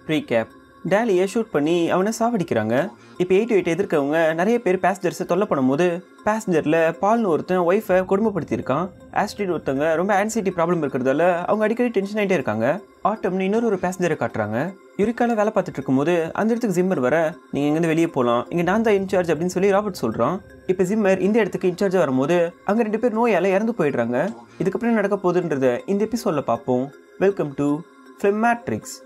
ப்ரீகேப் டேலியை shoot பண்ணி அவனை சாவடிக்கிறாங்க இப்போ எயிட் எயிட் எதிர்க்கவங்க நிறைய பேர் பேசஞ்சர்ஸை தொல்லை பண்ணும்போது பேசஞ்சரில் பால்னு ஒருத்தன் ஒய்ஃபை கொடுமைப்படுத்தியிருக்கான் ஆஸ்ட்ரிட் ஒருத்தவங்க ரொம்ப ஆன்சைட்டி ப்ராப்ளம் இருக்கிறதால அவங்க அடிக்கடி டென்ஷன் ஆகிட்டே இருக்காங்க ஆட்டம்னு இன்னொரு ஒரு பேசஞ்சரை காட்டுறாங்க யுரிக்கால வேலை பார்த்துட்டு இருக்கும்போது அந்த இடத்துக்கு ஜிம்மர் வர நீங்கள் இங்கேருந்து வெளியே போகலாம் இங்கே நான் தான் இன்சார்ஜ் அப்படின்னு சொல்லி ராபர்ட் சொல்கிறான் இப்போ ஜிம்மர் இந்த இடத்துக்கு இன்சார்ஜாக வரும்போது அங்கே ரெண்டு பேர் நோயால் இறந்து போயிடுறாங்க இதுக்கப்புறம் என்ன நடக்க போகுதுன்றத இந்த எபிசோடில் பார்ப்போம் வெல்கம் டு ஃபிலிம் மேட்ரிக்ஸ்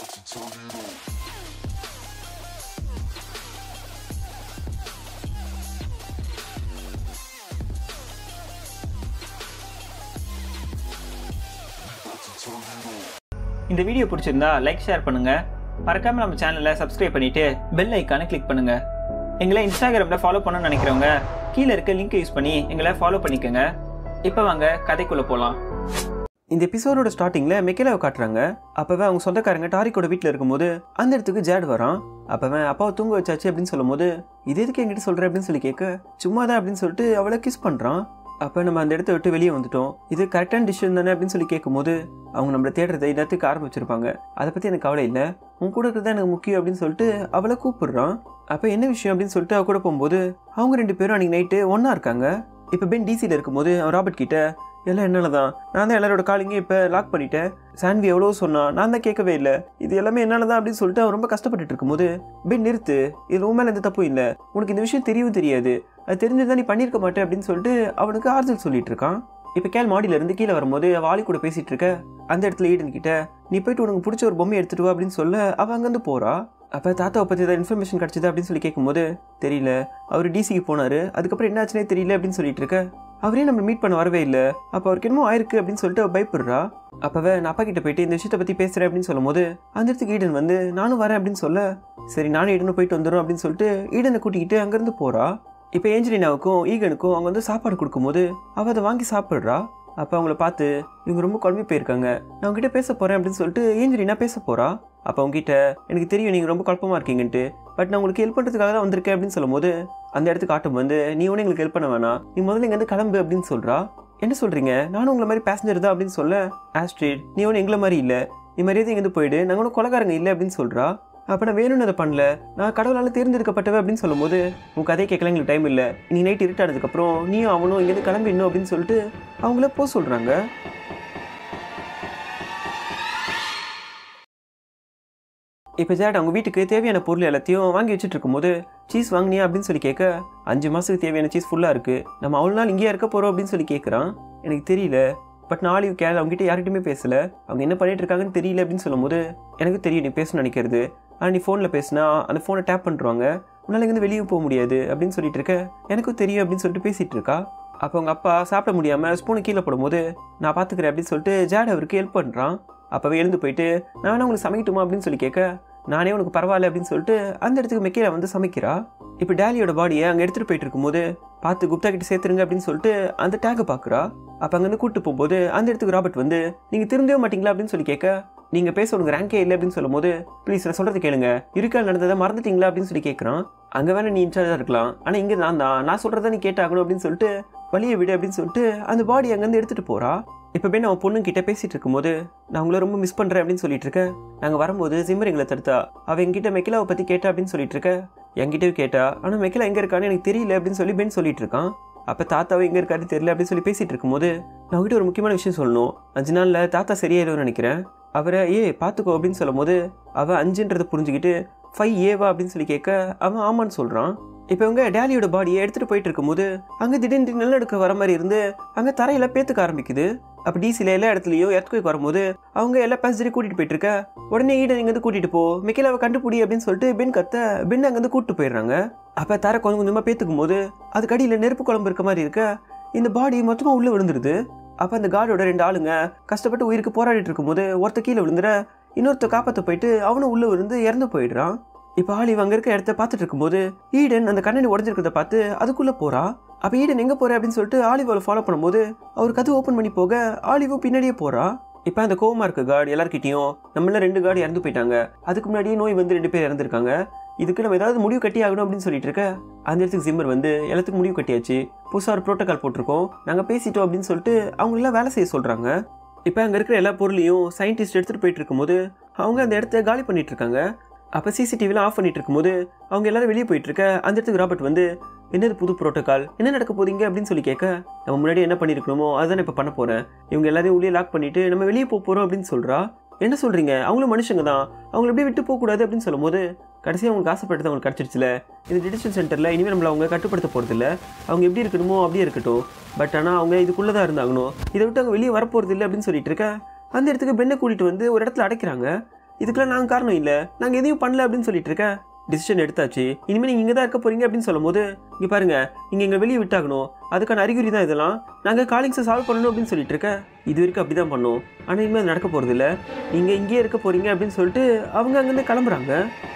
இந்த வீடியோ பிடிச்சிருந்தா லைக் ஷேர் பண்ணுங்க மறக்காம நம்ம சேனலை சப்ஸ்கிரைப் பண்ணிட்டு பெல் ஐக்கானை கிளிக் பண்ணுங்க எங்களை இன்ஸ்டாகிராமில் ஃபாலோ பண்ணணும்னு நினைக்கிறவங்க கீழே இருக்க லிங்க் யூஸ் பண்ணி எங்களை ஃபாலோ பண்ணிக்கோங்க இப்போ வாங்க கதைக்குள்ளே போகலாம் இந்த எபிசோடோட ஸ்டார்டிங்கில் மெக்கேலாவை காட்டுறாங்க அப்போவே அவங்க சொந்தக்காரங்க டாரிக்கோட வீட்டில் இருக்கும்போது அந்த இடத்துக்கு ஜேட் வரான் அப்போவே அப்பாவை தூங்க வச்சாச்சு அப்படின்னு சொல்லும்போது இது எதுக்கு என்கிட்ட சொல்கிற அப்படின்னு சொல்லி கேட்க சும்மா தான் அப்படின்னு சொல்லிட்டு அவளை கிஸ் பண்ணுறான் அப்போ நம்ம அந்த இடத்த விட்டு வெளியே வந்துட்டோம் இது கரெக்டான டிசிஷன் தானே அப்படின்னு சொல்லி கேட்கும்போது அவங்க நம்மளை தேடுறதை இடத்துக்கு ஆரம்பிச்சிருப்பாங்க அதை பற்றி எனக்கு கவலை இல்லை உன் கூட இருக்கிறது எனக்கு முக்கியம் அப்படின்னு சொல்லிட்டு அவளை கூப்பிடுறான் அப்போ என்ன விஷயம் அப்படின்னு சொல்லிட்டு அவ கூட போகும்போது அவங்க ரெண்டு பேரும் அன்றைக்கி நைட்டு ஒன்றா இருக்காங்க இப்போ பென் டிசியில் இருக்கும்போது அவன் ராபர்ட் கிட்ட எல்லாம் என்னால தான் நான் தான் எல்லாரோட காலிங்கையும் இப்போ லாக் பண்ணிட்டேன் சான்வி எவ்வளோ சொன்னா நான் தான் கேட்கவே இல்லை இது எல்லாமே என்னால தான் அப்படின்னு சொல்லிட்டு அவன் ரொம்ப கஷ்டப்பட்டுட்டு இருக்கும்போது பென் நிறுத்து இது உன் மேலே எந்த தப்பும் இல்லை உனக்கு இந்த விஷயம் தெரியவும் தெரியாது அது தெரிஞ்சுதான் நீ பண்ணியிருக்க மாட்டே அப்படின்னு சொல்லிட்டு அவனுக்கு ஆறுதல் சொல்லிட்டு இருக்கான் இப்போ கேள் மாடியில இருந்து கீழே வரும்போது அவ ஆளி கூட பேசிட்டு இருக்க அந்த இடத்துல ஈடன் கிட்ட நீ போயிட்டு உனக்கு பிடிச்ச ஒரு பொம்மை எடுத்துட்டு வா அப்படின்னு சொல்ல அவ அங்கேருந்து போறா அப்போ தாத்தாவை பற்றி ஏதாவது இன்ஃபர்மேஷன் கிடச்சிதா அப்படின்னு சொல்லி கேட்கும்போது தெரியல அவர் டிசிக்கு போனார் அதுக்கப்புறம் என்ன ஆச்சுனே தெரியல அப்படின்னு சொல்லிட்டு இருக்க அவரே நம்ம மீட் பண்ண வரவே இல்லை அப்போ அவருக்கு என்னமோ ஆயிருக்கு அப்படின்னு சொல்லிட்டு அவ பயப்படுறா அப்போவே நான் அப்பா கிட்ட போயிட்டு இந்த விஷயத்தை பற்றி பேசுகிறேன் அப்படின்னு சொல்லும்போது அந்த இடத்துக்கு ஈடன் வந்து நானும் வரேன் அப்படின்னு சொல்ல சரி நானும் ஈடனும் போயிட்டு வந்துடும் அப்படின்னு சொல்லிட்டு ஈடனை கூட்டிக்கிட்டு அங்கேருந்து போகிறா இப்போ ஏஞ்சலினாவுக்கும் ஈகனுக்கும் அவங்க வந்து சாப்பாடு கொடுக்கும்போது அவள் அதை வாங்கி சாப்பிட்றா அப்போ அவங்கள பார்த்து இவங்க ரொம்ப குழம்பி போயிருக்காங்க நான் உங்ககிட்ட பேச போகிறேன் அப்படின்னு சொல்லிட்டு ஏஞ்சலினா பேச போகிறா அப்போ அவங்ககிட்ட எனக்கு தெரியும் நீங்கள் ரொம்ப குழப்பமாக இருக்கீங்கன்ட்டு பட் நான் உங்களுக்கு ஹெல்ப் பண்ணுறதுக்காக தான் வந்திருக்கேன் அப்படின்னு சொல்லும்போது அந்த இடத்துக்கு ஆட்டம் வந்து நீ ஒன்றும் எங்களுக்கு ஹெல்ப் பண்ண வேணாம் நீ முதல்ல இங்கேருந்து கிளம்பு அப்படின்னு சொல்கிறா என்ன சொல்கிறீங்க நானும் உங்களை மாதிரி பேசஞ்சர் தான் அப்படின்னு சொல்ல ஆஸ்ட்ரேட் நீ ஒன்றும் எங்களை மாதிரி இல்லை நீ மரியாதை இங்கேருந்து போயிடு நாங்கள் ஒன்றும் கொலகாரங்க இல்லை அப்படின்னு சொல்கிறா அப்போ நான் வேணும்னு அதை பண்ணல நான் கடவுளால் தேர்ந்தெடுக்கப்பட்டவ அப்படின்னு சொல்லும்போது உன் கதையை கேட்கல எங்களுக்கு டைம் இல்லை நீ நைட் இருட்டானதுக்கப்புறம் நீயும் அவனும் இங்கேருந்து கிளம்பிடணும் அப்படின்னு சொல்லிட்டு அவங்கள போக சொல்கிறாங்க இப்போ ஜேட் அவங்க வீட்டுக்கு தேவையான பொருள் எல்லாத்தையும் வாங்கி வச்சுட்டு இருக்கும்போது சீஸ் வாங்கினியா அப்படின்னு சொல்லி கேட்க அஞ்சு மாதத்துக்கு தேவையான சீஸ் ஃபுல்லாக இருக்குது நம்ம அவ்வளோ நாள் இங்கேயே இருக்க போகிறோம் அப்படின்னு சொல்லி கேட்குறான் எனக்கு தெரியல பட் நாளைக்கு கேள் அவங்ககிட்ட யார்கிட்டயுமே பேசல அவங்க என்ன பண்ணிட்டு இருக்காங்கன்னு தெரியல அப்படின்னு சொல்லும்போது எனக்கு தெரியும் நீ பேசணும்னு நினைக்கிறது ஆனால் நீ ஃபோனில் பேசினா அந்த ஃபோனை டேப் பண்ணுறாங்க உன்னால் இங்கேருந்து வெளியே போக முடியாது அப்படின்னு சொல்லிட்டு இருக்க எனக்கும் தெரியும் அப்படின்னு சொல்லிட்டு பேசிகிட்டு இருக்கா அப்போ அவங்க அப்பா சாப்பிட முடியாமல் ஸ்பூனை கீழே போடும்போது நான் பார்த்துக்கிறேன் அப்படின்னு சொல்லிட்டு ஜேட் அவருக்கு ஹெல்ப் பண்ணுறான் அப்போவே எழுந்து போயிட்டு நான் வேணா உங்களுக்கு சமைக்கட்டுமா அப்படின்னு சொல்லி கேட்க நானே உனக்கு பரவாயில்ல அப்படின்னு சொல்லிட்டு அந்த இடத்துக்கு மெக்கேல வந்து சமைக்கிறா இப்போ டேலியோட பாடியை அங்கே எடுத்துகிட்டு போயிட்டு இருக்கும்போது பார்த்து குப்தா கிட்ட சேர்த்துருங்க அப்படின்னு சொல்லிட்டு அந்த டேகை பார்க்குறா அப்போ அங்கேருந்து கூப்பிட்டு போகும்போது அந்த இடத்துக்கு ராபர்ட் வந்து நீங்கள் திருந்தவே மாட்டீங்களா அப்படின்னு சொல்லி கேட்க நீங்கள் பேச உனக்கு ரேங்கே இல்லை அப்படின்னு சொல்லும்போது ப்ளீஸ் நான் சொல்கிறது கேளுங்க இருக்கால் நடந்ததை மறந்துட்டீங்களா அப்படின்னு சொல்லி கேட்குறான் அங்கே வேணா நீ இன்சார்ஜாக இருக்கலாம் ஆனால் இங்கே நான் தான் நான் சொல்கிறத நீ கேட்டாகணும் அப்படின்னு சொல்லிட்டு வழியை விடு அப்படின்னு சொல்லிட்டு அந்த பாடி அங்கேருந்து எடுத்துகிட்டு போகிறா இப்போ போய் நான் பொண்ணு கிட்ட பேசிட்டு இருக்கும்போது நான் உங்களை ரொம்ப மிஸ் பண்ணுறேன் அப்படின்னு சொல்லிட்டு இருக்கேன் நாங்கள் வரும்போது ஜிம்மர் எங்களை தடுத்தா அவள் எங்கிட்ட மெக்கிலாவை பற்றி கேட்டா அப்படின்னு சொல்லிட்டு இருக்க என்கிட்டயும் கேட்டா ஆனால் மெக்கிலா எங்கே இருக்கான்னு எனக்கு தெரியல அப்படின்னு சொல்லி பென் சொல்லிட்டு இருக்கான் அப்போ தாத்தாவை எங்கே இருக்காரு தெரியல அப்படின்னு சொல்லி பேசிட்டு இருக்கும்போது நான் உங்ககிட்ட ஒரு முக்கியமான விஷயம் சொல்லணும் அஞ்சு நாளில் தாத்தா சரியாயிடும்னு நினைக்கிறேன் அவரை ஏ பார்த்துக்கோ அப்படின்னு சொல்லும்போது அவள் அஞ்சுன்றதை புரிஞ்சுக்கிட்டு ஃபைவ் ஏவா அப்படின்னு சொல்லி கேட்க அவன் ஆமான்னு சொல்கிறான் இப்போ இவங்க டேலியோட பாடியை எடுத்துகிட்டு போயிட்டு இருக்கும்போது அங்கே திடீர்னு நிலநடுக்க வர மாதிரி இருந்து அங்கே தரையில் பேத்துக்க ஆரம்பிக்குது அப்போ டிசியில் எல்லா இடத்துலையும் எர்த்குவேக் வரும்போது அவங்க எல்லா பேசஞ்சரையும் கூட்டிகிட்டு போயிட்டு இருக்க உடனே ஈடன் இங்கேருந்து கூட்டிகிட்டு போ மிக்கேலாவை கண்டுபிடி அப்படின்னு சொல்லிட்டு பென் கத்த பென் அங்கேருந்து கூப்பிட்டு போயிடுறாங்க அப்போ தரை கொஞ்சம் கொஞ்சமாக பேத்துக்கும் போது அதுக்கு அடியில் நெருப்பு குழம்பு இருக்க மாதிரி இருக்க இந்த பாடி மொத்தமாக உள்ளே விழுந்துருது அப்போ அந்த கார்டோட ரெண்டு ஆளுங்க கஷ்டப்பட்டு உயிருக்கு போராடிட்டு இருக்கும்போது ஒருத்த கீழே விழுந்துற இன்னொருத்த காப்பாற்ற போயிட்டு அவனும் உள்ளே விழுந்து இறந்து போயிடுறான் இப்போ ஆலிவ் அங்கே இருக்க இடத்த பார்த்துட்டு இருக்கும்போது ஈடன் அந்த கண்ணாடி உடஞ்சிருக்கிறத பார்த்து அதுக்குள்ளே போறா அப்போ ஈடன் எங்கே போற அப்படின்னு சொல்லிட்டு ஆலிவ் அவளை ஃபாலோ பண்ணும்போது அவர் கதை ஓப்பன் பண்ணி போக ஆலிவும் பின்னாடியே போறா இப்போ அந்த கோவமா இருக்க கார்டு எல்லார்கிட்டயும் நம்மள ரெண்டு கார்டு இறந்து போயிட்டாங்க அதுக்கு முன்னாடியே நோய் வந்து ரெண்டு பேர் இறந்துருக்காங்க இதுக்கு நம்ம ஏதாவது முடிவு கட்டி ஆகணும் அப்படின்னு சொல்லிட்டு இருக்க அந்த இடத்துக்கு ஜிம்மர் வந்து எல்லாத்துக்கும் முடிவு கட்டியாச்சு புதுசாக ஒரு ப்ரோட்டோகால் போட்டிருக்கோம் நாங்கள் பேசிட்டோம் அப்படின்னு சொல்லிட்டு அவங்களெல்லாம் வேலை செய்ய சொல்கிறாங்க இப்போ அங்கே இருக்கிற எல்லா பொருளையும் சயின்டிஸ்ட் எடுத்துகிட்டு போயிட்டு இருக்கும்போது அவங்க அந்த இடத்த காலி பண்ணிட்டு இருக்காங்க அப்போ சிசிடிவிலாம் ஆஃப் பண்ணிட்டு இருக்கும்போது அவங்க எல்லாரும் வெளியே போயிட்டு இருக்க அந்த இடத்துக்கு ராபர்ட் வந்து என்னது புது புரோட்டோகால் என்ன நடக்க போறீங்க அப்படின்னு சொல்லி கேட்க நம்ம முன்னாடி என்ன பண்ணியிருக்கணுமோ அதுதான் இப்போ பண்ண போகிறேன் இவங்க எல்லாரையும் உள்ளே லாக் பண்ணிட்டு நம்ம வெளியே போக போகிறோம் அப்படின்னு சொல்கிறா என்ன சொல்கிறீங்க அவங்களும் மனுஷங்க தான் அவங்கள அப்படியே விட்டு போகக்கூடாது அப்படின்னு சொல்லும்போது கடைசியாக அவங்களுக்கு ஆசைப்பட்டது அவங்களுக்கு கிடச்சிருச்சுல இந்த டிடெக்ஷன் சென்டரில் இனிமேல் நம்மளை அவங்க கட்டுப்படுத்த போகிறதில்ல அவங்க எப்படி இருக்கணுமோ அப்படியே இருக்கட்டும் பட் ஆனால் அவங்க இதுக்குள்ளே தான் இருந்தாங்கணும் இதை விட்டு அவங்க வெளியே வரப்போகிறது இல்லை அப்படின்னு சொல்லிட்டு இருக்க அந்த இடத்துக்கு பெண்ணை கூட்டிகிட்டு வந்து ஒரு இடத்துல அடைக்கிறாங்க இதுக்கெல்லாம் நாங்கள் காரணம் இல்லை நாங்கள் எதையும் பண்ணல அப்படின்னு சொல்லிட்டு இருக்க டிசிஷன் எடுத்தாச்சு இனிமேல் நீங்கள் இங்கே தான் இருக்க போறீங்க அப்படின்னு சொல்லும்போது இங்கே பாருங்க நீங்கள் எங்களை வெளியே விட்டாகணும் அதுக்கான அறிகுறி தான் இதெல்லாம் நாங்கள் காலிங்ஸை சால்வ் பண்ணணும் அப்படின்னு சொல்லிட்டு இருக்க இது வரைக்கும் அப்படி தான் பண்ணோம் ஆனால் இனிமேல் அது நடக்க போகிறது இல்லை நீங்கள் இங்கேயே இருக்க போறீங்க அப்படின்னு சொல்லிட்டு அவங்க அங்கேருந்து கிளம்புறாங்க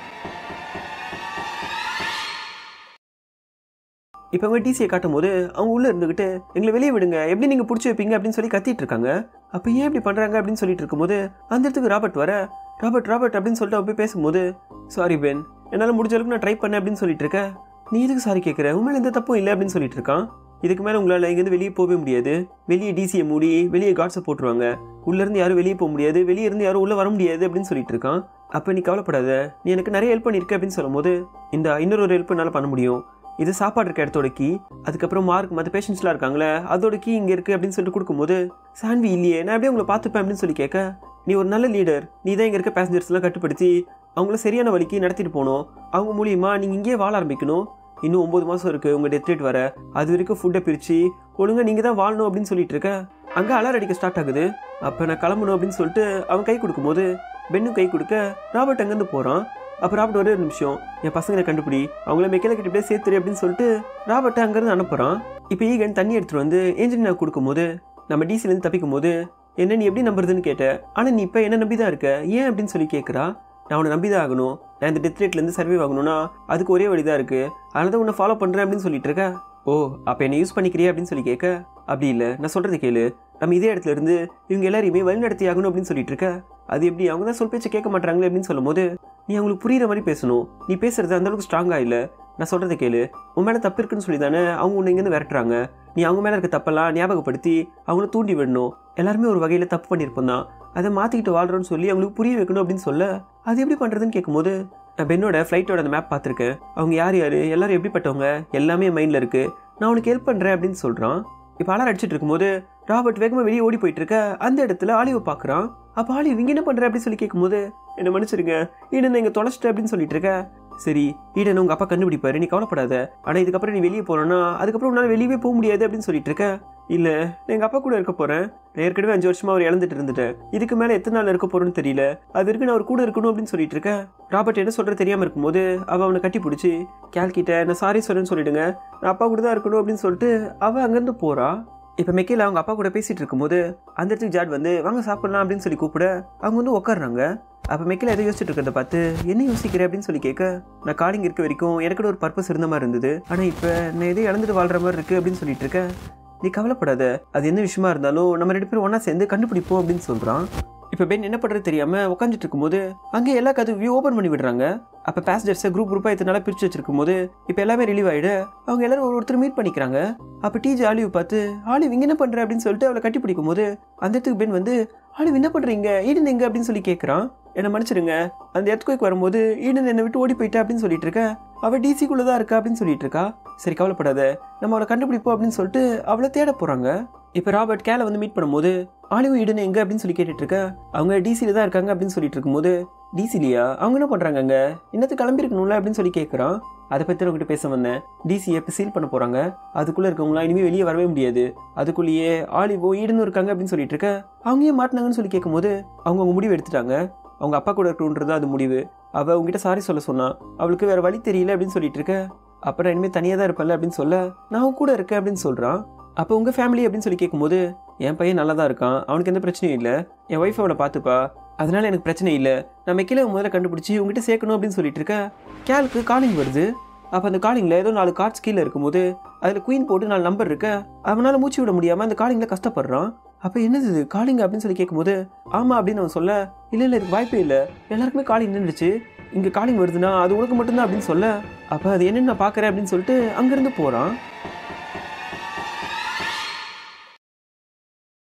இப்போ அவங்க டிசியை காட்டும் போது அவங்க உள்ளே இருந்துக்கிட்டு எங்களை வெளியே விடுங்க எப்படி நீங்கள் பிடிச்சி வைப்பீங்க அப்படின்னு சொல்லி கத்திட்டு இருக்காங்க அப்போ ஏன் இப்படி பண்ணுறாங்க அப்படின்னு சொல்லிட்டு இருக்கும்போது அந்த இடத்துக்கு ராபர்ட் வர ராபர்ட் ராபர்ட் அப்படின்னு சொல்லிட்டு அவன் போய் பேசும்போது சாரி பென் என்னால் முடிஞ்ச அளவுக்கு நான் ட்ரை பண்ணேன் அப்படின்னு சொல்லிட்டு இருக்கேன் நீ எதுக்கு சாரி கேட்குற உண்மையில எந்த தப்பும் இல்லை அப்படின்னு சொல்லிட்டு இருக்கான் இதுக்கு மேலே உங்களால் இங்கேருந்து வெளியே போகவே முடியாது வெளியே டிசியை மூடி வெளியே காட்ஸை போட்டுருவாங்க உள்ளேருந்து யாரும் வெளியே போக முடியாது வெளியே இருந்து யாரும் உள்ளே வர முடியாது அப்படின்னு சொல்லிட்டு இருக்கான் அப்போ நீ கவலைப்படாத நீ எனக்கு நிறைய ஹெல்ப் பண்ணியிருக்க அப்படின்னு சொல்லும்போது இந்த இன்னொரு ஒரு ஹெல்ப் என்னால் பண்ண முடியும் இது சாப்பாடு இருக்க இடத்தோட கீ அதுக்கப்புறம் மார்க் மற்ற பேஷண்ட்ஸ்லாம் இருக்காங்களே அதோட கீ இங்கே இருக்குது அப்படின்னு சொல்லிட்டு கொடுக்கும்போது சான்வி இல்லையே நான் அப்படியே உங்களை பார்த்துப்பேன் அப்படின்னு சொல்லி கேட்க நீ ஒரு நல்ல லீடர் நீ தான் இங்கே இருக்க பேசஞ்சர்ஸ்லாம் கட்டுப்படுத்தி அவங்கள சரியான வழிக்கு நடத்திட்டு போகணும் அவங்க மூலியமா நீங்கள் இங்கேயே வாழ ஆரம்பிக்கணும் இன்னும் ஒம்பது மாதம் இருக்குது உங்கள் டெத் ரேட் வர அது வரைக்கும் ஃபுட்டை பிரித்து ஒழுங்காக நீங்கள் தான் வாழணும் அப்படின்னு சொல்லிட்டு இருக்க அங்கே அலார் அடிக்க ஸ்டார்ட் ஆகுது அப்போ நான் கிளம்பணும் அப்படின்னு சொல்லிட்டு அவன் கை கொடுக்கும்போது பெண்ணும் கை கொடுக்க ராபர்ட் அங்கேருந்து போகிறான் அப்போ ராபர்ட் ஒரே ஒரு நிமிஷம் என் பசங்களை கண்டுபிடி அவங்கள மெக்கேல கிட்ட இப்படியே சேர்த்துரு அப்படின்னு சொல்லிட்டு ராபர்ட்டை அங்கேருந்து அனுப்புகிறான் இப்போ ஈகன் தண்ணி எடுத்துகிட்டு வந்து ஏஞ்சலினா கொடுக்கும்போது நம்ம டிசிலேருந்து தப்பிக்கும் போது என்ன நீ எப்படி நம்புறதுன்னு கேட்டேன் ஆனால் நீ இப்போ என்ன நம்பி தான் இருக்க ஏன் அப்படின்னு சொல்லி கேட்குறா நான் உன்னை நம்பி தான் ஆகணும் நான் இந்த டெத் ரேட்லேருந்து சர்வே ஆகணும்னா அதுக்கு ஒரே வழி தான் இருக்குது அதனால தான் உன்னை ஃபாலோ பண்ணுறேன் அப்படின்னு சொல்லிட்டு இருக்க ஓ அப்போ என்னை யூஸ் பண்ணிக்கிறியா அப்படின்னு சொல்லி கேட்க அப்படி இல்லை நான் சொல்கிறது கேளு நம்ம இதே இடத்துல இருந்து இவங்க எல்லாரையுமே வழிநடத்தி ஆகணும் அப்படின்னு சொல்லிட்டு இருக்க அது எப்படி அவங்க தான் சொல் பேச்சு கேட்க மாட்டாங்களே அப்படின்னு சொல்லும்போது நீ அவங்களுக்கு புரியுற மாதிரி பேசணும் நீ பேசுறது அந்த அளவுக்கு ஸ்ட்ராங்காக இல்லை நான் சொல்கிறத கேளு உன் மேலே தப்பு இருக்குன்னு சொல்லி தானே அவங்க உன்னை இங்கேருந்து விரட்டுறாங்க நீ அவங்க மேலே இருக்க தப்பெல்லாம் ஞாபகப்படுத்தி அவங்கள தூண்டி விடணும் எல்லாருமே ஒரு வகையில் தப்பு பண்ணியிருப்போம் தான் அதை மாற்றிக்கிட்டு வாழ்கிறோன்னு சொல்லி அவங்களுக்கு புரிய வைக்கணும் அப்படின்னு சொல்ல அது எப்படி பண்ணுறதுன்னு கேட்கும்போது நான் பெண்ணோட ஃப்ளைட்டோட அந்த மேப் பார்த்துருக்கேன் அவங்க யார் யார் எல்லாரும் எப்படிப்பட்டவங்க எல்லாமே மைண்டில் இருக்குது நான் உனக்கு ஹெல்ப் பண்ணுறேன் அப்படின்னு சொல்கிறான் இப்போ அலார் அடிச்சிட்டு இருக்கும்போது ராபர்ட் வேகமாக வெளியே ஓடி போயிட்டு இருக்க அந்த இடத்துல ஆலிவை பார்க்குறான் அப்போ ஆலிவ் இங்கே என்ன பண்ணுற அப்படின்னு சொல்லி கேட்கும்போது என்ன மன்னிச்சிருங்க ஈடன் இங்கே தொலைச்சிட்ட அப்படின்னு சொல்லிட்டு இருக்க சரி ஈடன் உங்கள் அப்பா கண்டுபிடிப்பாரு நீ கவலைப்படாத ஆனால் இதுக்கப்புறம் நீ வெளியே போனோன்னா அதுக்கப்புறம் உன்னால் வெளியவே போக முடியாது அப்படின்னு சொல்லிட்டு இருக்க இல்லை நான் எங்கள் அப்பா கூட இருக்க போகிறேன் நான் ஏற்கனவே அஞ்சு வருஷமா அவர் இழந்துட்டு இருந்துட்டேன் இதுக்கு மேலே எத்தனை நாள் இருக்க போகிறேன்னு தெரியல அது வரைக்கும் நான் அவர் கூட இருக்கணும் அப்படின்னு சொல்லிட்டு இருக்கேன் ராபர்ட் என்ன சொல்கிறது தெரியாமல் இருக்கும்போது அவள் அவனை கட்டி பிடிச்சி கேல்கிட்ட நான் சாரி சொல்றேன்னு சொல்லிடுங்க நான் அப்பா கூட தான் இருக்கணும் அப்படின்னு சொல்லிட்டு அவள் அங்கேருந்து போகிறா இப்போ மெக்கேல அவங்க அப்பா கூட பேசிட்டு இருக்கும்போது அந்த இடத்துக்கு ஜாட் வந்து வாங்க சாப்பிடலாம் அப்படின்னு சொல்லி கூப்பிட அவங்க வந்து உட்காடுறாங்க அப்போ மெக்கில் எதை யோசிச்சுட்டு இருக்கிறத பார்த்து என்ன யோசிக்கிறேன் அப்படின்னு சொல்லி கேட்க நான் காலிங் இருக்க வரைக்கும் எனக்கு கூட ஒரு பர்பஸ் இருந்த மாதிரி இருந்தது ஆனால் இப்போ நான் எதை இழந்துட்டு வாழ்ற மாதிரி இருக்கு அப்படின்னு சொல்லிட்டு இருக்கேன் நீ கவலைப்படாத அது என்ன விஷயமா இருந்தாலும் நம்ம ரெண்டு பேரும் ஒன்றா சேர்ந்து கண்டுபிடிப்போம் அப்படின்னு சொல்கிறான் இப்போ பென் என்ன பண்ணுறது தெரியாமல் உட்காந்துட்டு இருக்கும்போது அங்கே எல்லா கதவையும் ஓப்பன் பண்ணி விடுறாங்க அப்போ பேசஞ்சர்ஸை குரூப் குரூப்பாக இத்தனை நாளாக பிரித்து வச்சிருக்கும் போது இப்போ எல்லாமே ரிலீவ் ஆகிடு அவங்க எல்லாரும் ஒரு ஒருத்தர் மீட் பண்ணிக்கிறாங்க அப்போ டீஜி ஆலிவ் பார்த்து ஆலிவ் இங்கே என்ன பண்ணுற அப்படின்னு சொல்லிட்டு அவளை கட்டி பிடிக்கும் போது அந்த இடத்துக்கு பென் வந்து ஆலிவ் என்ன பண்ணுறீங்க ஈடன் எங்க அப்படின்னு சொல்லி கேட்குறான் என்னை மன்னிச்சிடுங்க அந்த இடத்துக்கு வரும்போது ஈடன் என்னை விட்டு ஓடி போயிட்டா அப்படின்னு சொல்லிட்டு இருக்க அவள் டிசிக்குள்ளே தான் இருக்கா அப்படின்னு சொல்லிட்டு இருக்கா சரி கவலைப்படாத நம்ம அவளை கண்டுபிடிப்போம் அப்படின்னு சொல்லிட்டு அவளை தேட போகிறாங்க இப்போ ராபர்ட் கேலை வந்து மீட் பண்ணும்போது ஆலிவ் ஈடன் எங்க அப்படின்னு சொல்லி கேட்டுட்டு இருக்க அவங்க டிசியில் தான் இருக்காங்க அப்படின்னு சொல்லிட்டு இருக்கும்போது டிசிலியா அவங்க என்ன பண்ணுறாங்க அங்கே என்னத்துக்கு கிளம்பிருக்கணும்ல அப்படின்னு சொல்லி கேட்குறான் அதை பற்றி உங்ககிட்ட பேச வந்தேன் டிசி எப்போ சீல் பண்ண போகிறாங்க அதுக்குள்ளே இருக்கவங்களாம் இனிமேல் வெளியே வரவே முடியாது அதுக்குள்ளேயே ஆலிவோ ஈடனும் இருக்காங்க அப்படின்னு சொல்லிட்டு இருக்க அவங்க ஏன் மாட்டினாங்கன்னு சொல்லி கேட்கும்போது அவங்க அவங்க முடிவு எடுத்துட்டாங்க அவங்க அப்பா கூட இருக்கணுன்றது அது முடிவு அவள் உங்ககிட்ட சாரி சொல்ல சொன்னா அவளுக்கு வேற வழி தெரியல அப்படின்னு சொல்லிட்டு இருக்க அப்புறம் இனிமேல் தனியாக தான் இருப்பேன்ல அப்படின்னு சொல்ல நான் உன் கூட இருக்கேன் அப்படின்னு சொல்கிறான் அப்போ உங்கள் ஃபேமிலி அப்படின்னு சொல்லி கேட்கும்போது என் பையன் நல்லா தான் இருக்கான் அவனுக்கு எந்த பிரச்சனையும் இல்லை என் ஒய்ஃப் அவனை பார்த்துப்பா அதனால எனக்கு பிரச்சனை இல்லை நான் மெக்கில முதல்ல கண்டுபிடிச்சி உங்ககிட்ட சேர்க்கணும் அப்படின்னு சொல்லிட்டு இருக்க கேலுக்கு காலிங் வருது அப்போ அந்த காலிங்கில் ஏதோ நாலு கார்ட்ஸ் கீழே இருக்கும்போது அதில் குயின் போட்டு நாலு நம்பர் இருக்க அவனால் மூச்சு விட முடியாமல் அந்த காலிங்கில் கஷ்டப்படுறான் அப்போ என்னது இது காலிங் அப்படின்னு சொல்லி கேட்கும்போது ஆமாம் அப்படின்னு அவன் சொல்ல இல்லை இல்லை இதுக்கு வாய்ப்பே இல்லை எல்லாருக்குமே காலிங் நின்றுச்சு இங்கே காலிங் வருதுன்னா அது உனக்கு மட்டும்தான் அப்படின்னு சொல்ல அப்போ அது என்னன்னு நான் பார்க்குறேன் அப்படின்னு சொல்லிட்டு அங்கேருந்து போகிறான்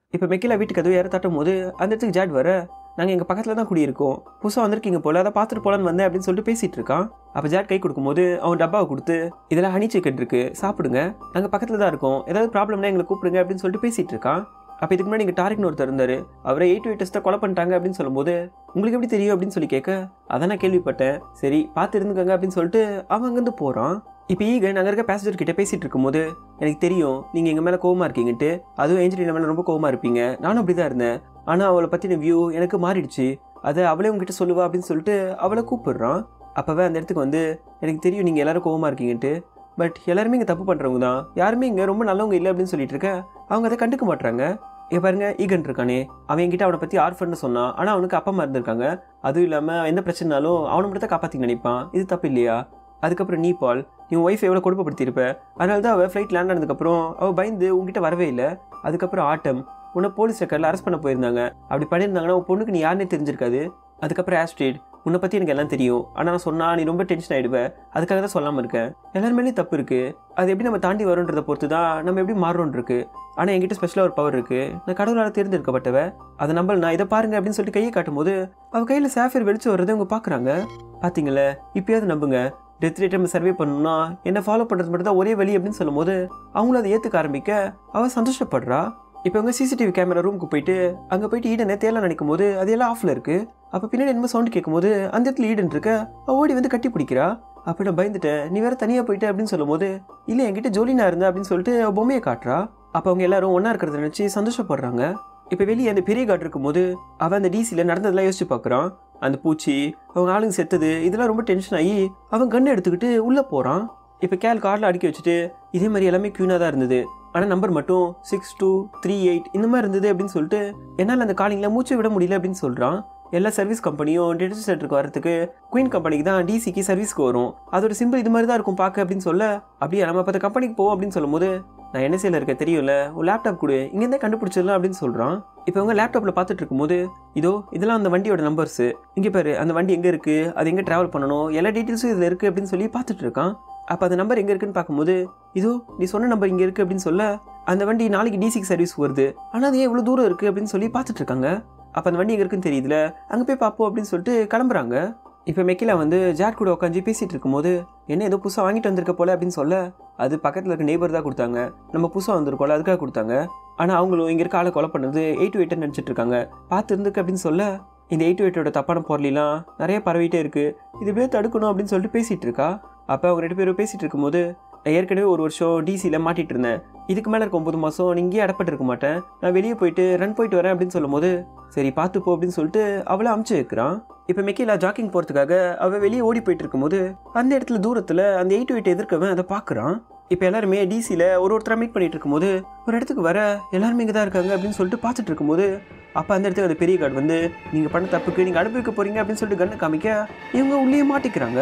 இப்போ மெக்கிலா வீட்டுக்கு அதுவும் யாரும் தட்டும் போது அந்த இடத்துக்கு ஜாட் வர நாங்கள் எங்கள் பக்கத்தில் தான் குடியிருக்கோம் புதுசாக வந்திருக்கீங்க போல அதை பார்த்துட்டு போலான்னு வந்தேன் அப்படின்னு சொல்லிட்டு பேசிகிட்டு இருக்கான் அப்போ ஜாட் கை கொடுக்கும்போது அவன் டப்பாவை கொடுத்து இதெல்லாம் ஹனி சிக்கன் இருக்கு சாப்பிடுங்க நாங்கள் பக்கத்தில் தான் இருக்கோம் ஏதாவது ப்ராப்ளம்னா எங்களை கூப்பிடுங்க அப்படின்னு சொல்லிட்டு பேசிகிட்டு இருக்கான் அப்போ இதுக்கு முன்னாடி இங்கே டாரிக்னு ஒருத்தர் இருந்தார் அவரை எயிட் எயிட் டெஸ்ட்டை கொலை பண்ணிட்டாங்க அப்படின்னு சொல்லும்போது உங்களுக்கு எப்படி தெரியும் அப்படின்னு சொல்லி கேட்க அதான் நான் கேள்விப்பட்டேன் சரி பார்த்து இருந்துக்கங்க அப்படின்னு சொல்லிட்டு அவன் அங்கேருந்து போகிறான் இப்போ ஈகன் அங்கே இருக்க பேசஞ்சர் கிட்ட பேசிட்டு இருக்கும்போது எனக்கு தெரியும் நீங்கள் எங்கள் மேலே கோவமா இருக்கீங்கன்ட்டு அதுவும் ஏஞ்சலினா மேலே ரொம்ப கோவமா இருப்பீங்க நானும் அப்படி தான் இருந்தேன் ஆனால் அவளை பற்றின வியூ எனக்கு மாறிடுச்சு அதை அவளே உங்ககிட்ட சொல்லுவா அப்படின்னு சொல்லிட்டு அவளை கூப்பிடுறான் அப்போவே அந்த இடத்துக்கு வந்து எனக்கு தெரியும் நீங்கள் எல்லாரும் கோவமா இருக்கீங்கன்ட்டு பட் எல்லாருமே இங்கே தப்பு பண்ணுறவங்க தான் யாருமே இங்கே ரொம்ப நல்லவங்க இல்லை அப்படின்னு சொல்லிட்டு இருக்க அவங்க அதை கண்டுக்க மாட்றாங்க இங்க பாருங்க ஈகன் இருக்கானே அவன் என்கிட்ட அவனை பற்றி ஆர்ஃபன்னு சொன்னான் ஆனால் அவனுக்கு அப்பா அம்மா இருந்திருக்காங்க அதுவும் இல்லாமல் எந்த பிரச்சனைனாலும் அவனை மட்டும் தான் காப்பாற்றி நினைப்பான் இது தப்பு இல்லையா அதுக்கப்புறம் நீ பால் நீ ஒய்ஃப் எவ்வளோ கொடுமைப்படுத்தியிருப்ப அதனால தான் அவள் ஃப்ளைட் லேண்ட் ஆனதுக்கப்புறம் அவள் பயந்து உங்ககிட்ட வரவே இல்லை அதுக்கப்புறம் ஆட்டம் உன்னை போலீஸ் ரெக்கார்டில் அரெஸ்ட் பண்ண போயிருந்தாங்க அப்படி பண்ணியிருந்தாங்கன்னா உன் பொண்ணுக்கு நீ யாருன்னே தெரிஞ்சிருக்காது அதுக்கப்புறம் ஆஸ்ட்ரேட் உன்னை பற்றி எனக்கு எல்லாம் தெரியும் ஆனால் நான் சொன்னா நீ ரொம்ப டென்ஷன் ஆகிடுவ அதுக்காக தான் சொல்லாமல் இருக்கேன் எல்லாருமேலே தப்பு இருக்குது அது எப்படி நம்ம தாண்டி வரோன்றதை பொறுத்து தான் நம்ம எப்படி மாறுறோம் இருக்கு ஆனால் என்கிட்ட ஸ்பெஷலாக ஒரு பவர் இருக்குது நான் கடவுளால் தேர்ந்தெடுக்கப்பட்டவ அதை நம்பல் நான் இதை பாருங்க அப்படின்னு சொல்லிட்டு கையை காட்டும் போது அவள் கையில் சாஃபியர் வெளிச்சு வர்றதை அவங்க பார்க்குறாங்க பார்த்தீங்களே இப்பயாவது நம்புங்க டெத் ரேட் நம்ம சர்வே பண்ணணும்னா என்ன ஃபாலோ பண்ணுறது மட்டும் தான் ஒரே வழி அப்படின்னு சொல்லும்போது அவங்களும் அதை ஏற்றுக்க ஆரம்பிக்க அவள் சந்தோஷப்படுறா இப்போ அவங்க சிசிடிவி கேமரா ரூமுக்கு போயிட்டு அங்கே போயிட்டு ஈடனை தேலாம் நினைக்கும் போது அது எல்லாம் ஆஃபில் இருக்கு அப்போ பின்னாடி என்னமோ சவுண்ட் கேட்கும்போது அந்த இடத்துல ஈடன் இருக்க அவ ஓடி வந்து கட்டி பிடிக்கிறா அப்போ நான் பயந்துட்டேன் நீ வேற தனியாக போயிட்ட அப்படின்னு சொல்லும்போது இல்லை என்கிட்ட ஜோலினா இருந்தா அப்படின்னு சொல்லிட்டு அவ பொம்மையை காட்டுறா அப்போ அவங்க எல்லாரும் ஒன்றா இருக்கிறத நினச்சி சந்தோஷப்படுறாங்க இப்போ வெளியே அந்த பெரிய காட் இருக்கும்போது அவன் அந்த டிசியில் நடந்ததெல்லாம் யோசிச்சு பார்க்குறான் அந்த பூச்சி அவங்க ஆளுங்க செத்தது இதெல்லாம் ரொம்ப டென்ஷன் ஆகி அவன் கண்ணை எடுத்துக்கிட்டு உள்ளே போகிறான் இப்போ கேல் கார்டில் அடுக்கி வச்சுட்டு இதே மாதிரி எல்லாமே க்யூனாக தான் இருந்தது ஆனால் நம்பர் மட்டும் சிக்ஸ் டூ த்ரீ எயிட் இந்த மாதிரி இருந்தது அப்படின்னு சொல்லிட்டு என்னால் அந்த காலிங்கில் மூச்சு விட முடியல அப்படின்னு சொல்கிறான் எல்லா சர்வீஸ் கம்பெனியும் டேட்டா சென்டருக்கு வரதுக்கு குயின் கம்பெனிக்கு தான் டிசிக்கு சர்வீஸ்க்கு வரும் அதோட சிம்பிள் இது மாதிரி தான் இருக்கும் பார்க்க அப்படின்னு சொல்ல அப்படியே நம்ம பத்த கம்பெனிக்கு போவோம் அப்படின்னு சொல்லும்போது நான் என்ன செய்யல இருக்க தெரியும்ல ஒரு லேப்டாப் கொடு இங்கேருந்தே கண்டுபிடிச்சிடலாம் அப்படின்னு சொல்கிறான் இப்போ அவங்க லேப்டாப்பில் பார்த்துட்டு இருக்கும்போது இதோ இதெல்லாம் அந்த வண்டியோட நம்பர்ஸு இங்கே பாரு அந்த வண்டி எங்கே இருக்குது அது எங்கே ட்ராவல் பண்ணணும் எல்லா டீட்டெயில்ஸும் இதில் இருக்குது அப்படின்னு சொல்லி பார்த்துட்டு இருக்கான் அப்போ அந்த நம்பர் எங்கே இருக்குன்னு பார்க்கும்போது இதோ நீ சொன்ன நம்பர் இங்கே இருக்குது அப்படின்னு சொல்ல அந்த வண்டி நாளைக்கு டிசிக்கு சர்வீஸ் வருது ஆனால் அது ஏன் இவ்வளோ தூரம் இருக்குது அப்படின்னு சொல்லி பார்த்துட்டு இருக்காங்க அப்போ அந்த வண்டி எங்கே இருக்குன்னு தெரியுதுல அங்கே போய் பார்ப்போம் அப்படின்னு சொல்லிட்டு கிளம்புறாங்க இப்போ மெக்கிலா வந்து ஜாட் கூட உட்காந்து பேசிட்டு இருக்கும்போது என்ன ஏதோ புதுசாக வாங்கிட்டு வந்திருக்க போல அப்படின்னு சொல்ல அது பக்கத்தில் இருக்க நெய்பர் தான் கொடுத்தாங்க நம்ம புதுசாக வந்திருக்கோம்ல அதுக்காக கொடுத்தாங்க ஆனால் அவங்களும் இங்கே இருக்க ஆளை கொலை பண்ணது எயிட் டு எயிட்னு நினச்சிட்டு இருக்காங்க பார்த்து இருந்துக்கு அப்படின்னு சொல்ல இந்த எயிட் டு எயிட்டோட தப்பான பொருளெலாம் நிறைய பரவிட்டே இருக்கு இது எப்படியோ தடுக்கணும் அப்படின்னு சொல்லிட்டு பேசிட்டு இருக்கா அப்போ அவங்க ரெண்டு பேரும் பேசிட்டு இருக்கும்போது நான் ஏற்கனவே ஒரு வருஷம் டிசியில் மாட்டிட்டு இருந்தேன் இதுக்கு மேலே இருக்க ஒம்பது மாதம் நீ இங்கேயே அடப்பட்டு இருக்க மாட்டேன் நான் வெளியே போயிட்டு ரன் போயிட்டு வரேன் அப்படின்னு சொல்லும்போது சரி பார்த்து போ அப்படின்னு சொல்லிட்டு அவளை அமுச்சு வைக்கிறான் இப்போ மெக்கிலா ஜாக்கிங் போகிறதுக்காக அவள் வெளியே ஓடி போயிட்டு இருக்கும்போது அந்த இடத்துல தூரத்தில் அந்த எயிட் எயிட் எதிர்க்கவன் அதை பார்க்குறான் இப்போ எல்லாருமே டிசியில் ஒரு ஒருத்தராக மீட் பண்ணிட்டு இருக்கும்போது ஒரு இடத்துக்கு வர எல்லாருமே இங்கே தான் இருக்காங்க அப்படின்னு சொல்லிட்டு பார்த்துட்டு இருக்கும்போது அப்போ அந்த இடத்துக்கு அந்த பெரிய கார்டு வந்து நீங்கள் பண்ண தப்புக்கு நீங்கள் அனுப்பி வைக்க போகிறீங்க அப்படின்னு சொல்லிட்டு கண்ணை காமிக்க இவங்க உள்ளே மாட்டிக்கிறாங்க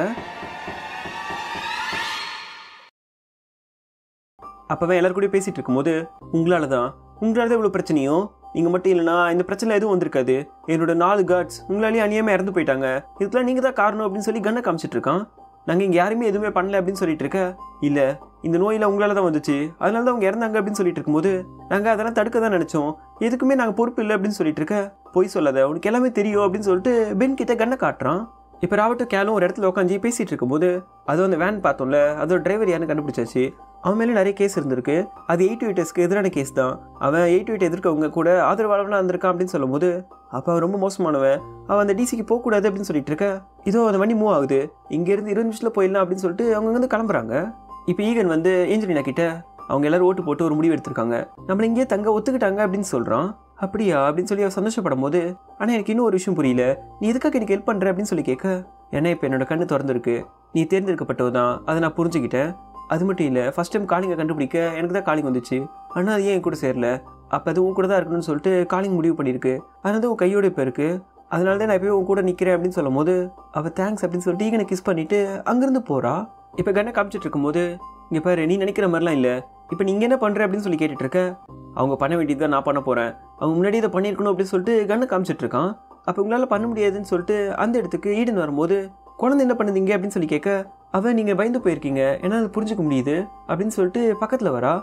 அப்போவே எல்லாரும் கூட பேசிட்டு இருக்கும்போது உங்களால தான் உங்களால தான் இவ்வளோ பிரச்சனையும் நீங்கள் மட்டும் இல்லைனா இந்த பிரச்சனை எதுவும் வந்திருக்காது என்னோட நாலு கார்ட்ஸ் உங்களாலேயே அநியமாக இறந்து போயிட்டாங்க இதுக்கெல்லாம் நீங்கள் தான் காரணம் அப்படின்னு சொல்லி கண்ணை காமிச்சிட்டு இருக்கான் நாங்கள் இங்கே யாருமே எதுவுமே பண்ணல அப்படின்னு சொல்லிட்டு இருக்க இல்லை இந்த நோயில் உங்களால தான் வந்துச்சு அதனால தான் அவங்க இறந்தாங்க அப்படின்னு சொல்லிட்டு இருக்கும்போது நாங்கள் அதெல்லாம் தடுக்க தான் நினச்சோம் எதுக்குமே நாங்கள் பொறுப்பு இல்லை அப்படின்னு சொல்லிட்டு இருக்க பொய் சொல்லாத உனக்கு எல்லாமே தெரியும் அப்படின்னு சொல்லிட்டு பென் கிட்ட கண்ணை காட்டுறான் இப்போ ராவட்டும் கேலும் ஒரு இடத்துல உட்காந்து பேசிட்டு இருக்கும்போது அது அந்த வேன் பார்த்தோம்ல அதோட டிரைவர் யாருன்னு கண்டுபிடிச்சாச்சு அவன் மேலே நிறைய கேஸ் இருந்திருக்கு அது எயிட் எயிட்டர்ஸ்க்கு எதிரான கேஸ் தான் அவன் எயிட் எயிட் எதிர்க்கவங்க கூட ஆதரவாளவனாக இருந்திருக்கான் அப்படின்னு சொல்லும்போது அப்போ அவன் ரொம்ப மோசமானவன் அவன் அந்த டிசிக்கு போகக்கூடாது அப்படின்னு சொல்லிட்டு இருக்க இதோ அந்த வண்டி மூவ் ஆகுது இங்கேருந்து இருபது நிமிஷத்தில் போயிடலாம் அப்படின்னு சொல்லிட்டு அவங்க வந்து கிளம்புறாங்க இப்போ ஈகன் வந்து ஏஞ்சலினா கிட்ட அவங்க எல்லாரும் ஓட்டு போட்டு ஒரு முடிவு எடுத்திருக்காங்க நம்மளை இங்கேயே தங்க ஒத்துக்கிட்டாங்க அப்படின்னு சொல்கிறான் அப்படியா அப்படின்னு சொல்லி அவன் சந்தோஷப்படும் போது ஆனால் எனக்கு இன்னும் ஒரு விஷயம் புரியல நீ எதுக்காக எனக்கு ஹெல்ப் பண்ணுற அப்படின்னு சொல்லி கேட்க ஏன்னா இப்போ என்னோட கண்ணு திறந்துருக்கு நீ தேர்ந்தெடுக்கப்பட்டவ தான் அதை நான் புரிஞ்சுக்கிட்டேன் அது மட்டும் இல்லை ஃபஸ்ட் டைம் காலிங்கை கண்டுபிடிக்க எனக்கு தான் காலிங் வந்துச்சு ஆனால் அது ஏன் என் கூட சேரல அப்போ அது உன் கூட தான் இருக்கணும்னு சொல்லிட்டு காலிங் முடிவு பண்ணியிருக்கு அதனால தான் உன் கையோட இப்போ இருக்கு அதனால தான் நான் எப்பயும் உன் கூட நிற்கிறேன் அப்படின்னு சொல்லும் போது அவள் தேங்க்ஸ் அப்படின்னு சொல்லிட்டு ஈகனை கிஸ் பண்ணிட்டு அங்கேருந்து போகிறா இப்போ கண்ணை காமிச்சிட்டு இருக்கும்போது இங்கே பாரு நீ நினைக்கிற மாதிரிலாம் இல்லை இப்போ நீங்கள் என்ன பண்ணுற அப்படின்னு சொல்லி கேட்டுட்டு இருக்க அவங்க பண்ண வேண்டியது தான் நான் பண்ண போகிறேன் அவங்க முன்னாடி இதை பண்ணியிருக்கணும் அப்படின்னு சொல்லிட்டு கண்ணை காமிச்சிட்டு இருக்கான் அப்போ உங்களால் பண்ண முடியாதுன்னு சொல்லிட்டு அந்த இடத்துக்கு ஈடன் வரும்போது குழந்தை என்ன பண்ணுதீங்க அப்படின்னு சொல்லி கேட்க அவன் நீங்கள் பயந்து போயிருக்கீங்க ஏன்னா அது புரிஞ்சுக்க முடியுது அப்படின்னு சொல்லிட்டு பக்கத்தில் வரா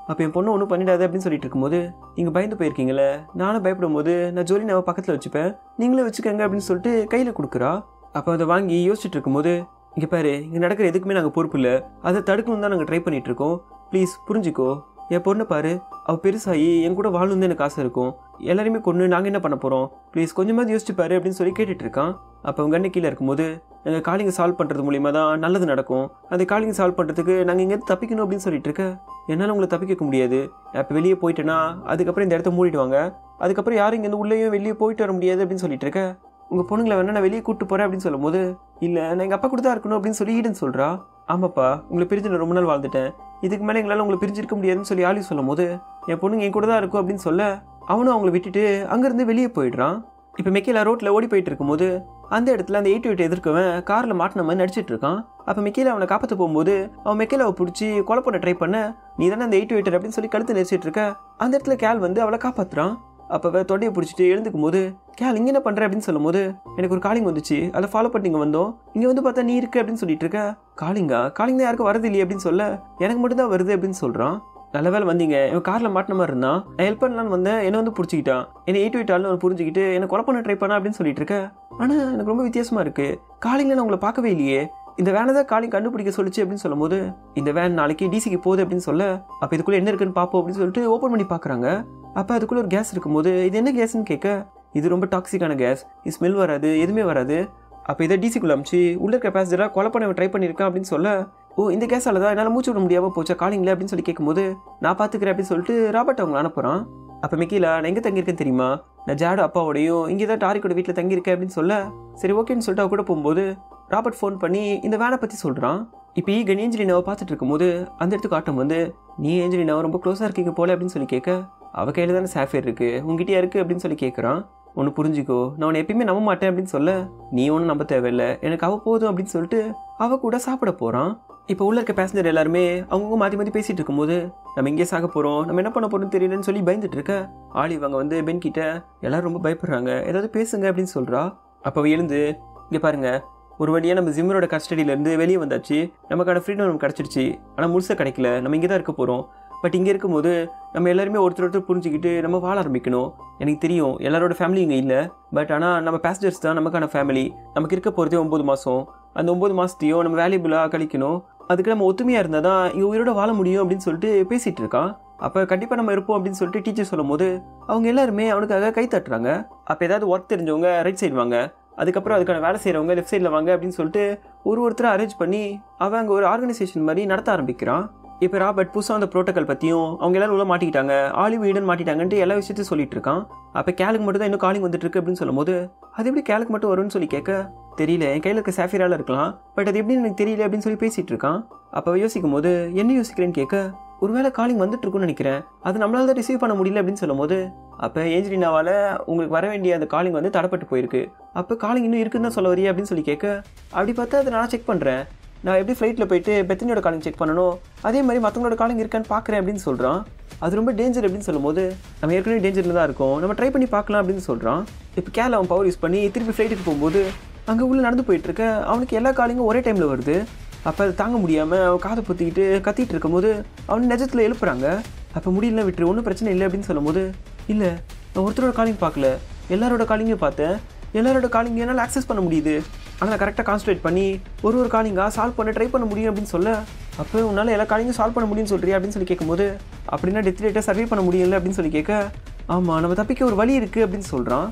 அப்போ என் பொண்ணு ஒன்றும் பண்ணிடாது அப்படின்னு சொல்லிட்டு இருக்கும்போது நீங்கள் பயந்து போயிருக்கீங்களே நானும் பயப்படும் போது நான் ஜோலினாவை பக்கத்தில் வச்சுப்பேன் நீங்களே வச்சுக்கோங்க அப்படின்னு சொல்லிட்டு கையில் கொடுக்குறா அப்போ அதை வாங்கி யோசிச்சுட்டு இருக்கும்போது இங்கே பாரு இங்கே நடக்கிற எதுக்குமே நாங்கள் பொறுப்பு இல்லை அதை தடுக்கணும் தான் நாங்கள் ட்ரை பண்ணிட்டு இருக்கோம் ப்ளீஸ் புரிஞ்சுக்கோ என் பொண்ணை பாரு அவள் பெருசாகி என் கூட வாழணும் எனக்கு ஆசை இருக்கும் எல்லாரையுமே கொண்டு நாங்கள் என்ன பண்ண போகிறோம் ப்ளீஸ் கொஞ்சமாவது யோசிச்சு பாரு அப்படின்னு சொல்லி கேட்டுட்டு இருக்கான் அப்போ அவங்க அண்ணன் கீழே இருக்கும்போது நாங்கள் காலிங்க சால்வ் பண்ணுறது மூலியமாக தான் நல்லது நடக்கும் அந்த காலிங்க சால்வ் பண்ணுறதுக்கு நாங்கள் இங்கேருந்து தப்பிக்கணும் அப்படின்னு சொல்லிட்டு இருக்க என்னால் உங்களை தப்பிக்க முடியாது இப்போ வெளியே போயிட்டேன்னா அதுக்கப்புறம் இந்த இடத்த மூடிடுவாங்க அதுக்கப்புறம் யாரும் இங்கேருந்து உள்ளேயும் வெளியே போயிட்டு வர முடியாது அப்படின்னு சொல்லிட்டு இருக்க உங்கள் பொண்ணுங்களை வேணா நான் வெளியே கூப்பிட்டு போகிறேன் அப்படின்னு சொல்லும்போது இல்லை நான் எங்கள் அப்பா கூட தான் இருக்கணும் அப்படின்னு சொல்லி ஈடன் சொல்கிறா ஆமாப்பா உங்களை பிரிஞ்சு நான் ரொம்ப நாள் வாழ்ந்துட்டேன் இதுக்கு மேலே எங்களால் உங்களை பிரிஞ்சிருக்க முடியாதுன்னு சொல்லி ஆளி சொல்லும் போது என் பொண்ணுங்க என் கூட தான் இருக்கும் அப்படின்னு சொல்ல அவனும் அவங்கள விட்டுட்டு அங்கேருந்து வெளியே போயிடுறான் இப்போ மெக்கேலா ரோட்டில் ஓடி போயிட்டு இருக்கும்போது அந்த இடத்துல அந்த எயிட் எயிட் எதிர்க்கவன் காரில் மாட்டின மாதிரி நடிச்சிட்டு இருக்கான் அப்போ மெக்கேல அவனை காப்பாற்ற போகும்போது அவன் மெக்கேலாவை பிடிச்சி கொலை பண்ண ட்ரை பண்ண நீ தானே அந்த எயிட் எயிட்டர் அப்படின்னு சொல்லி கழுத்து நெரிச்சிட்டு இருக்க அந்த இடத்துல கேல் வந்து அவளை காப்பாற்றுறான் அப்போ அவ தொடையை பிடிச்சிட்டு எழுந்துக்கும் போது கேல் இங்கே என்ன பண்ணுற அப்படின்னு சொல்லும் போது எனக்கு ஒரு காலிங் வந்துச்சு அதை ஃபாலோ பண்ணி இங்கே வந்தோம் இங்கே வந்து பார்த்தா நீ இருக்கு அப்படின்னு சொல்லிட்டு இருக்க காலிங்கா காலிங் தான் யாருக்கும் வரது இல்லையே அப்படின்னு சொல்ல எனக்கு மட்டும் தான் வருது அப்படின்னு சொல்கிறான் நல்ல வேலை வந்தீங்க இவன் காரில் மாட்டின மாதிரி இருந்தான் நான் ஹெல்ப் பண்ணலான்னு வந்தேன் என்ன வந்து பிடிச்சிக்கிட்டான் என்னை எயிட் எயிட் ஆள்னு புரிஞ்சுக்கிட்டு என்ன கொலை பண்ண ட்ரை பண்ணா அப்படின்னு சொல்லிட்டு இருக்க ஆனால் எனக்கு ரொம்ப வித்தியாசமா இருக்கு காலிங்கில் நான் உங்களை பார்க்கவே இல்லையே இந்த வேனை தான் காலிங் கண்டுபிடிக்க சொல்லிச்சு அப்படின்னு சொல்லும்போது இந்த வேன் நாளைக்கு டிசிக்கு போகுது அப்படின்னு சொல்ல அப்போ இதுக்குள்ளே என்ன இருக்குன்னு பார்ப்போம் அப்படின்னு சொல்லிட்டு ஓப்பன் பண்ணி பார்க்குறாங்க அப்போ அதுக்குள்ளே ஒரு கேஸ் இருக்கும்போது இது என்ன கேஸ்ன்னு கேட்க இது ரொம்ப டாக்ஸிக்கான கேஸ் இது ஸ்மெல் வராது எதுவுமே வராது அப்போ இதை டிசிக்குள்ள அமிச்சு உள்ள இருக்க பேசஞ்சராக கொலை பண்ண ட்ரை பண்ணியிருக்கான் அப்படின்னு சொல்ல ஓ இந்த கேஸால தான் என்னால் மூச்சு விட முடியாமல் போச்சா காலிங்களே அப்படின்னு சொல்லி கேட்கும்போது நான் பார்த்துக்கிறேன் அப்படின்னு சொல்லிட்டு ராபர்ட் அவங்களை அனுப்புகிறான் அப்போ மிக்கிலா நான் எங்கே தங்கியிருக்கேன்னு தெரியுமா நான் ஜாடு அப்பாவோடையும் இங்கே தான் டாரிக்கோட வீட்டில் தங்கியிருக்கேன் அப்படின்னு சொல்ல சரி ஓகேன்னு சொல்லிட்டு அவ கூட போகும்போது ராபர்ட் ஃபோன் பண்ணி இந்த வேனை பற்றி சொல்கிறான் இப்போ ஈகன் ஏஞ்சலினாவை பார்த்துட்டு இருக்கும்போது அந்த இடத்துக்கு ஆட்டம் வந்து நீ ஏஞ்சலினாவை ரொம்ப க்ளோஸாக இருக்கீங்க போல அப்படின்னு சொல்லி கேட்க அவ கையில் தானே சாஃபேர் இருக்கு உங்ககிட்டயா இருக்கு அப்படின்னு சொல்லி கேட்குறான் ஒன்று புரிஞ்சுக்கோ நான் உன்னை எப்பயுமே நம்ப மாட்டேன் அப்படின்னு சொல்ல நீ ஒன்றும் நம்ப தேவையில்லை எனக்கு அவ போதும் அப்படின்னு சொல்லிட்டு அவ கூட சாப்பிட போகிறான் இப்போ உள்ள இருக்க பேசஞ்சர் எல்லாருமே அவங்கவுங்க மாற்றி மாற்றி பேசிட்டு இருக்கும்போது நம்ம இங்கே சாக போகிறோம் நம்ம என்ன பண்ண போகிறோம்னு தெரியலன்னு சொல்லி பயந்துட்டு இருக்க ஆளி இவங்க வந்து பென் கிட்ட எல்லாரும் ரொம்ப பயப்படுறாங்க ஏதாவது பேசுங்க அப்படின்னு சொல்கிறா அப்போ அவ எழுந்து இங்கே பாருங்க ஒரு வழியாக நம்ம ஜிம்மரோட கஸ்டடியிலேருந்து வெளியே வந்தாச்சு நமக்கான ஃப்ரீடம் நமக்கு கிடச்சிருச்சு ஆனால் முழுசாக கிடைக்கல நம்ம இங்கே தான் இருக்க போகிறோம் பட் இங்கே இருக்கும்போது நம்ம எல்லாருமே ஒருத்தர் ஒருத்தர் புரிஞ்சுக்கிட்டு நம்ம வாழ ஆரம்பிக்கணும் எனக்கு தெரியும் எல்லாரோட ஃபேமிலி இங்கே இல்லை பட் ஆனால் நம்ம பேசஞ்சர்ஸ் தான் நமக்கான ஃபேமிலி நமக்கு இருக்க போகிறதே ஒம்பது மாதம் அந்த ஒம்பது மாதத்தையும் நம்ம வேல்யூபிளாக கழிக்கணும் அதுக்கு நம்ம ஒத்துமையாக இருந்தால் தான் இங்கே உயிரோட வாழ முடியும் அப்படின்னு சொல்லிட்டு பேசிகிட்டு இருக்கான் அப்போ கண்டிப்பாக நம்ம இருப்போம் அப்படின்னு சொல்லிட்டு டீச்சர் சொல்லும் போது அவங்க எல்லாருமே அவனுக்காக கை தட்டுறாங்க அப்போ ஏதாவது ஒர்க் தெரிஞ்சவங்க ரைட் சைடு வாங்க அதுக்கப்புறம் அதுக்கான வேலை செய்கிறவங்க லெஃப்ட் சைடில் வாங்க அப்படின்னு சொல்லிட்டு ஒரு ஒருத்தரை அரேஞ்ச் பண்ணி அவன் அங்கே ஒரு ஆர்கனைசேஷன் மாதிரி நடத்த ஆரம்பிக்கிறான் இப்போ ராபர்ட் புதுசாக அந்த ப்ரோட்டோக்கால் பற்றியும் அவங்க எல்லாரும் உள்ள மாட்டிக்கிட்டாங்க ஆலிவ் ஈடன் மாட்டிட்டாங்கன்ட்டு எல்லா விஷயத்தையும் சொல்லிட்டு இருக்கான் அப்போ கேலுக்கு மட்டும் தான் இன்னும் காலிங் வந்துட்டு இருக்கு அப்படின்னு சொல்லும்போது அது எப்படி கேலுக்கு மட்டும் வரும்னு சொல்லி கேட்க தெரியல என் கையில் இருக்க சாஃபிரால இருக்கலாம் பட் அது எப்படின்னு எனக்கு தெரியல அப்படின்னு சொல்லி பேசிட்டு இருக்கான் அப்போ யோசிக்கும் போது என்ன யோசிக்கிறேன்னு கேட்க ஒருவேளை காலிங் வந்துட்டு இருக்குன்னு நினைக்கிறேன் அது நம்மளால தான் ரிசீவ் பண்ண முடியல அப்படின்னு சொல்லும்போது அப்போ ஏஞ்சலினாவால் உங்களுக்கு வர வேண்டிய அந்த காலிங் வந்து தடப்பட்டு போயிருக்கு அப்போ காலிங் இன்னும் இருக்குன்னு தான் சொல்ல வரியா அப்படின்னு சொல்லி கேட்க அப்படி பார்த்தா அதை நான் செக் பண்ணுறேன் நான் எப்படி ஃப்ளைட்டில் போயிட்டு பெத்தனியோட காலிங் செக் பண்ணணும் அதே மாதிரி மற்றவங்களோட காலிங் இருக்கான்னு பார்க்குறேன் அப்படின்னு சொல்கிறான் அது ரொம்ப டேஞ்சர் அப்படின்னு சொல்லும்போது நம்ம ஏற்கனவே டேஞ்சரில் தான் இருக்கோம் நம்ம ட்ரை பண்ணி பார்க்கலாம் அப்படின்னு சொல்கிறான் இப்போ கேல அவன் பவர் யூஸ் பண்ணி திருப்பி ஃப்ளைட்டுக்கு போகும்போது அங்கே உள்ளே நடந்து போயிட்டுருக்க அவனுக்கு எல்லா காலிங்கும் ஒரே டைமில் வருது அப்போ அது தாங்க முடியாமல் அவன் காதை பொத்திக்கிட்டு கத்திட்டு இருக்கும்போது அவன் நிஜத்தில் எழுப்புறாங்க அப்போ முடியல விட்டுரு ஒன்றும் பிரச்சனை இல்லை அப்படின்னு சொல்லும்போது இல்லை நான் ஒருத்தரோட காலிங் பார்க்கல எல்லாரோட காலிங்கையும் பார்த்தேன் எல்லாரோட காலிங் என்னால் ஆக்சஸ் பண்ண முடியுது ஆனால் நான் கரெக்டாக கான்சன்ட்ரேட் பண்ணி ஒரு ஒரு காலிங்காக சால்வ் பண்ண ட்ரை பண்ண முடியும் அப்படின்னு சொல்ல அப்போ உன்னால் எல்லா காலிங்கும் சால்வ் பண்ண முடியும்னு சொல்றியா அப்படின்னு சொல்லி கேட்கும்போது அப்படின்னா டெத் ரேட்டை சர்வே பண்ண முடியல அப்படின்னு சொல்லி கேட்க ஆமாம் நம்ம தப்பிக்க ஒரு வழி இருக்குது அப்படின்னு சொல்கிறான்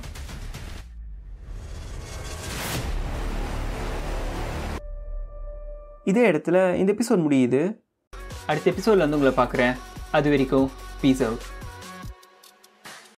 இதே இடத்துல இந்த எபிசோட் முடியுது அடுத்த எபிசோடில் வந்து உங்களை பார்க்குறேன் அது வரைக்கும் பீஸ் அவுட்